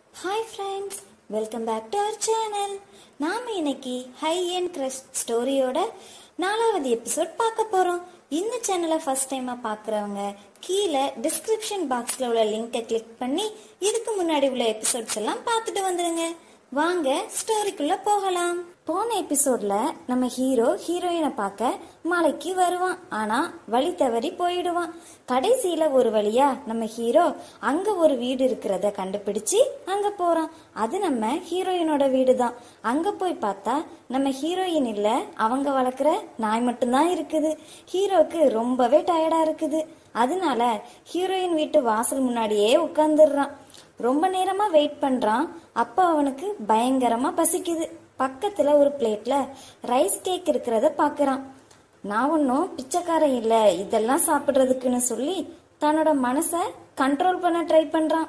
hi friends welcome back to our channel நாம இன்னைக்கு high and crush ஸ்டோரியோட நாலாவது episode பார்க்க போறோம் இந்த சேனலை ஃபர்ஸ்ட் டைமா பார்க்குறவங்க கீழே டிஸ்கிரிப்ஷன் பாக்ஸ்ல உள்ள லிங்கை கிளிக் பண்ணி இதுக்கு முன்னாடி உள்ள எபிசோட்ஸ் எல்லாம் பார்த்துட்டு வந்துடுங்க வாங்க ஸ்டோரிக்குள்ள போகலாம் போன எபிசோட்ல நம்ம ஹீரோ ஹீரோயினை பார்க்க மலைக்கு வருவான் ஆனா வழி தவறி போயிடுவான் கடைசியில ஒரு வழியா நம்ம ஹீரோ அங்க ஒரு வீடு இருக்கிறத கண்டுபிடிச்சு அங்க போறான் அது நம்ம ஹீரோயினோட வீடு தான் அங்க போய் பார்த்தா நம்ம ஹீரோயின் இல்ல அவங்க வளர்க்குற நாய் மட்டும்தான் இருக்குது ஹீரோக்கு ரொம்பவே டயர்டா இருக்குது அதனால ஹீரோயின் வீட்டு வாசல் முன்னாடியே உட்கார்ந்துடுறான் ரொம்ப நேரமா வெயிட் பண்றான் அப்ப அவனுக்கு பயங்கரமா பசிக்குது பக்கத்துல ஒரு பிளேட்ல ரைஸ் கேக் இருக்கிறத பாக்குறான் நான் ஒன்னும் பிச்சைக்காரன் இல்ல இதெல்லாம் சாப்பிடுறதுக்குன்னு சொல்லி தன்னோட மனச கண்ட்ரோல் பண்ண ட்ரை பண்றான்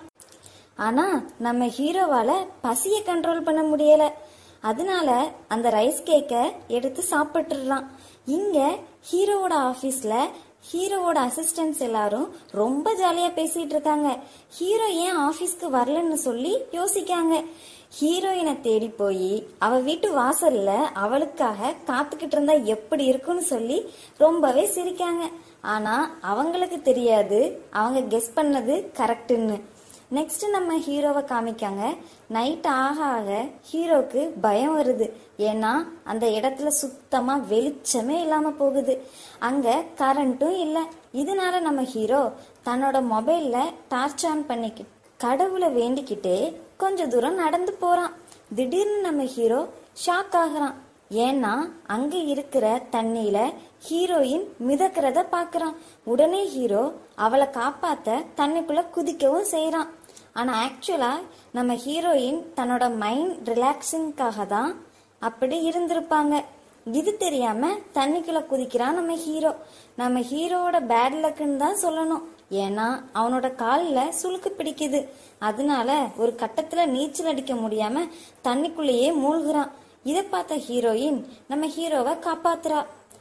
ஆனா நம்ம ஹீரோவால பசிய கண்ட்ரோல் பண்ண முடியல அதனால அந்த ரைஸ் கேக்க எடுத்து சாப்பிட்டுறான் இங்க ஹீரோவோட ஆபீஸ்ல ஹீரோவோட அசிஸ்டன்ட்ஸ் எல்லாரும் ரொம்ப ஜாலியா பேசிட்டு இருக்காங்க ஹீரோ ஏன் ஆபீஸ்க்கு வரலன்னு சொல்லி யோசிக்காங்க ஹீரோயினை தேடி போய் அவ வீட்டு வாசல்ல அவளுக்காக காத்துக்கிட்டு இருந்தா எப்படி இருக்கும்னு சொல்லி ரொம்பவே சிரிக்காங்க ஆனா அவங்களுக்கு தெரியாது அவங்க கெஸ் பண்ணது கரெக்டுன்னு நெக்ஸ்ட் நம்ம ஹீரோவை காமிக்காங்க நைட் ஆக ஆக ஹீரோக்கு பயம் வருது ஏன்னா அந்த இடத்துல சுத்தமா வெளிச்சமே இல்லாம போகுது அங்க கரண்ட்டும் இல்ல இதனால நம்ம ஹீரோ தன்னோட மொபைல்ல டார்ச் ஆன் பண்ணிக்கி கடவுளை வேண்டிக்கிட்டே கொஞ்ச தூரம் நடந்து போறான் திடீர்னு நம்ம ஹீரோ ஷாக் ஆகுறான் ஏன்னா அங்க இருக்கிற தண்ணியில ஹீரோயின் மிதக்கிறத பாக்குறான் உடனே ஹீரோ அவளை காப்பாத்த தண்ணிக்குள்ள குதிக்கவும் செய்யறான் ஆனா ஆக்சுவலா நம்ம ஹீரோயின் தன்னோட மைண்ட் ரிலாக்ஸிங்காக தான் அப்படி இருந்திருப்பாங்க இது தெரியாம தண்ணிக்குள்ள குதிக்கிறான் நம்ம ஹீரோ நம்ம ஹீரோவோட பேட் லக்குன்னு தான் சொல்லணும் ஏன்னா அவனோட காலில் சுளுக்கு பிடிக்குது அதனால ஒரு கட்டத்துல நீச்சல் அடிக்க முடியாம தண்ணிக்குள்ளேயே மூழ்குறான் இதை பார்த்த ஹீரோயின் நம்ம ஹீரோவை காப்பாத்துறா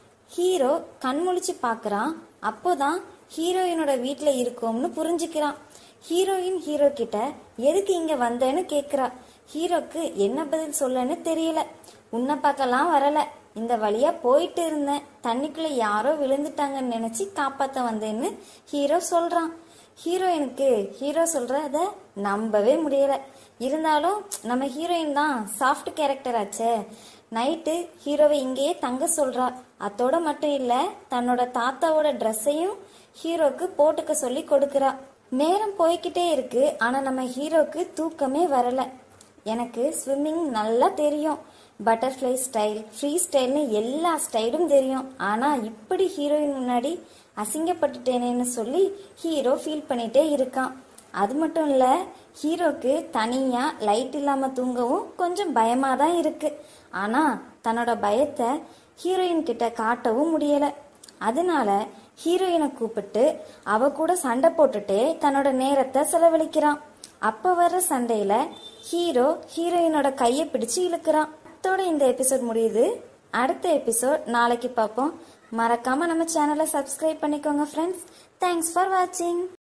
ஹீரோ கண் முழிச்சு பாக்குறான் அப்போதான் ஹீரோயினோட வீட்ல இருக்கோம்னு புரிஞ்சுக்கிறான் ஹீரோயின் ஹீரோ கிட்ட எதுக்கு இங்க வந்தேன்னு கேக்குறா ஹீரோக்கு என்ன பதில் சொல்லன்னு தெரியல உன்னை பார்க்கலாம் வரல இந்த வழியா போயிட்டு இருந்தேன் தண்ணிக்குள்ள யாரோ விழுந்துட்டாங்கன்னு நினைச்சு காப்பாத்த வந்தேன்னு ஹீரோ சொல்றான் ஹீரோயினுக்கு ஹீரோ சொல்றத நம்பவே முடியல இருந்தாலும் நம்ம ஹீரோயின் தான் சாஃப்ட் கேரக்டர் ஆச்சே நைட்டு ஹீரோவை இங்கேயே தங்க சொல்றா அத்தோட மட்டும் இல்ல தன்னோட தாத்தாவோட ட்ரெஸ்ஸையும் ஹீரோக்கு போட்டுக்க சொல்லி கொடுக்கறா நேரம் போய்கிட்டே இருக்கு ஆனா நம்ம ஹீரோக்கு தூக்கமே வரல எனக்கு ஸ்விம்மிங் நல்லா தெரியும் பட்டர்ஃப்ளை ஸ்டைல் ஃப்ரீ ஸ்டைல்னு எல்லா ஸ்டைலும் தெரியும் ஆனா இப்படி ஹீரோயின் முன்னாடி அசிங்கப்பட்டுட்டேனேன்னு சொல்லி ஹீரோ ஃபீல் பண்ணிட்டே இருக்கான் அது மட்டும் இல்ல ஹீரோக்கு தனியா லைட் இல்லாம தூங்கவும் கொஞ்சம் பயமா தான் இருக்கு ஆனா தன்னோட பயத்தை ஹீரோயின் கிட்ட காட்டவும் முடியல அதனால ஹீரோயினை கூப்பிட்டு அவ கூட சண்டை போட்டுட்டே தன்னோட நேரத்தை செலவழிக்கிறான் அப்ப வர்ற சண்டையில ஹீரோ ஹீரோயினோட கையை பிடிச்சு இழுக்கிறான் அத்தோட இந்த எபிசோட் முடியுது அடுத்த எபிசோட் நாளைக்கு பார்ப்போம் மறக்காம நம்ம சேனலை சப்ஸ்கிரைப் பண்ணிக்கோங்க ஃப்ரெண்ட்ஸ் தேங்க்ஸ் ஃபார் வாட்சிங்